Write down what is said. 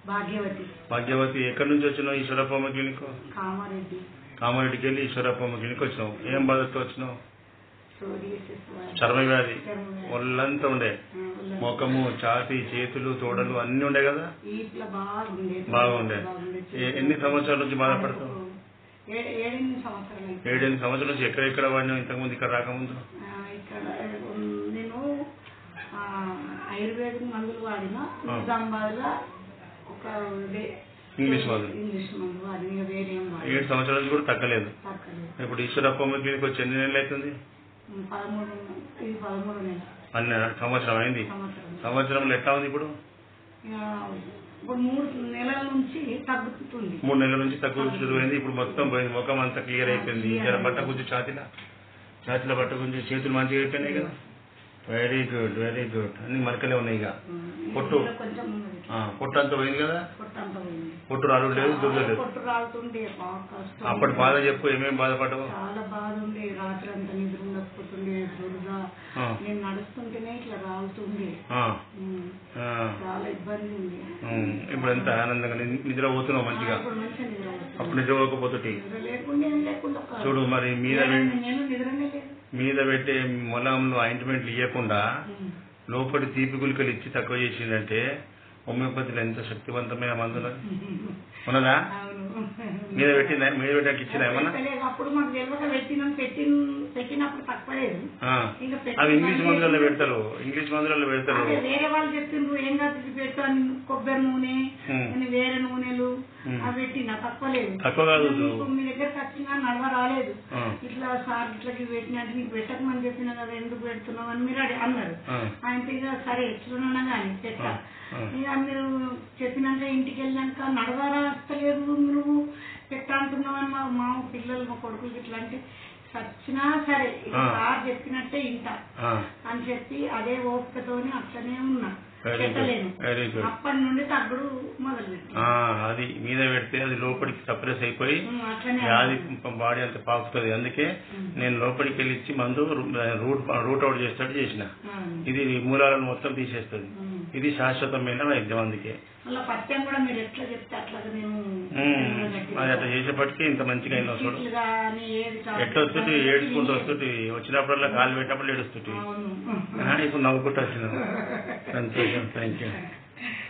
భాగ్యవతి భాగ్యవతి ఎక్కడి నుంచి వచ్చినావు ఈశ్వరప్పమ్మ క్లినిక్ కామారెడ్డి కామారెడ్డికి వెళ్ళి ఈశ్వరప్పమ్మ క్లినిక్ వచ్చినావు ఏం బాధతో వచ్చినావు సోరియాసిస్ వ్యాధి. చర్మ వ్యాధి చర్మ వ్యాధి. ఒళ్ళంతా ఉండే ఆ, ఉల్ల- ముఖము ఛాతి చేతులు తోడలు అన్ని ఉండే కదా ఇట్లా బాగుండే బాగుండే బాగుండే. ఏ- ఎన్ని సంవత్సరాల నుంచి బాధపడతావు ఏ- ఏడెనిమిది సంవత్సరాలు అయితే. ఏడెనిమిది సంవత్సరాల నుంచి ఎక్కడెక్కడ వాడినావు ఇంతకుముందు ఇక్కడ రాకముందు ఆ, ఇక్కడ ఉమ్, నేను ఆ, ఆయుర్వేదిక్ మందులు వాడిన నిజామాబాద్ లో ఒక వే- ఇంగ్లీష్ మందులు. ఇంగ్లీష్ మందులు వాడిన ఇక వేరే ఏం వాడిన ఏడు సంవత్సరాల నుంచి కూడా తగ్గలేదు తక్కలేదు ఇప్పుడు ఈశ్వరప్పమ్మ క్లినిక్ వచ్చి ఎన్ని నెలలు అవుతుంది ఉమ్, పదమూడు ఇది పదమూడు నెల అన్న సంవత్సరం అయింది సంవత్సరం సంవత్సరంలో ఎట్లా ఉంది ఇప్పుడు ఇక ఇప్పుడు మూడు నెలల నుంచి తగ్గుతుంది మూడు నెలల నుంచి తక్కువ పోయింది ఇప్పుడు మొత్తం పోయింది ముఖం అంతా క్లియర్ అయిపోయింది జర బట్ట గుంజి ఛాతీల ఛాతీల బట్ట గుంజి చేతులు మంచిగా అయిపోయినాయి కదా వెరీ గుడ్ వెరీ గుడ్ అన్ని మరకలే ఉన్నాయి ఇక ఉమ్, పొట్టు. ఇంకా కొంచెం ఉన్నది ఆ, పొట్టు అంతా పోయింది కదా పొట్టు అంతా పోయింది పొట్టు రాడు లేదు దుర్ద లేదు పొట్టు రాలుతుండే బాగా కష్టం అప్పటి బాధ చెప్పు ఏమేం బాధపడ్డావు చాలా బాధ ఉండే రాత్రి అంతా నిద్ర ఉండకపోతుండే దురద ఆ, నేను నడుస్తుంటేనే ఇట్లా రాలుతుండే ఆ, ఉమ్, ఆ, చాలా ఇబ్బంది ఉంది ఉమ్, ఇప్పుడు ఎంత ఆనందంగా ని- నిద్ర పోతున్నావు మంచిగా ఇప్పుడు మంచిగా నిద్ర పడుతుంది. అప్పుడు నిద్ర పోకపోతుంటే నిద్ర లేకుండా ఏం లేకుండా ఒక- చూడు మరి మీద నేను పె- నేను నిద్రనే లేదు మీద పెట్టే మొలంలో ఆయింట్మెంట్లు ఇవ్వకుండా ఉమ్. లోపలి తీపి గులికలు ఇచ్చి తక్కువ చేసిందంటే హోమియోపతిలో ఎంత శక్తివంతమైన మందులు ఉన్నదా అవును మీద పెట్టిందా మీద పెట్టడానికి ఇచ్చిందా ఏమన్నా పెట్టలేదు. అప్పుడు మాకు తెలియక పెట్టినాం పెట్టిన పెట్టినప్పుడు తక్కువలేదు ఆ. ఇంకా అవి ఇంగ్లీష్ మందులలో పెడతారు ఇంగ్లీష్ మందులలో పెడతారు అదే వేరే వాళ్ళు చెప్పిండ్రు ఏం కాదు ఇది పెట్టు అని కొబ్బరి నూనె ఉమ్. అని వేరే నూనెలు ఉమ్. అవి పెట్టిన తక్కువలేదు తక్కువ కాదు మీకు మీ దగ్గరకు వచ్చినా నడవ రాలేదు ఆ. ఇట్లా సార్ ఇట్లకి పెట్టిన అంటే నీకు పెట్టకమని చెప్పిన కదా ఎందుకు పెడుతున్నావు అని మీరు అడి- అన్నారు ఆ. ఆయన ఇక సరే ఎట్లున్నా కానీ పెట్ట ఆ. ఆ. ఇక మీరు చెప్పినాక ఇంటికి వెళ్ళాక నడవరా వస్తలేదు నువ్వు పెట్ట అంటున్నావు అని మా మా పిల్లలు మా కొడుకులకి ఇట్లా అంటే సచ్చినా సరే ఇక ఆ. సార్ చెప్పినట్టే ఇంట ఆ. అని చెప్పి అదే ఓపికతోని అట్లనే ఉన్నా Very good. పెట్టలేను Very good. అప్పటి నుండి తగ్గుడు మొదలు ఆ, అది మీద పెడితే అది లోపలికి సప్రెస్ అయిపోయి అట్లనే వ్యాధి బాడీ అంతా పాకుతుంది అందుకే ఉమ్. నేను లోపలికి వెళ్ళి ఇచ్చి మందు రూట్ రూట్ అవుట్ చేసేటట్టు చేసిన ఆ. ఇది మూలాలను మొత్తం తీసేస్తుంది ఉమ్. ఇది శాశ్వతమైన వైద్యం అందుకే మళ్ళీ పత్యం కూడా మీరు ఎట్లా చెప్తే అట్లాగా మేము ఉమ్, అది అట్లా చేసేపటికి ఇంత మంచిగా అయిందో చూడు బిస్కెట్లు కానీ ఏది కావాలి. ఎట్లా వస్తుంటే ఏడ్చుకుంటూ వస్తుంటే వచ్చినప్పుడల్లా కాలు పెట్టినప్పుడు ఏడుస్తుంటే అవును ఇప్పుడు నవ్వుకుంటూ వచ్చిన సంతోషం థ్యాంక్ యూ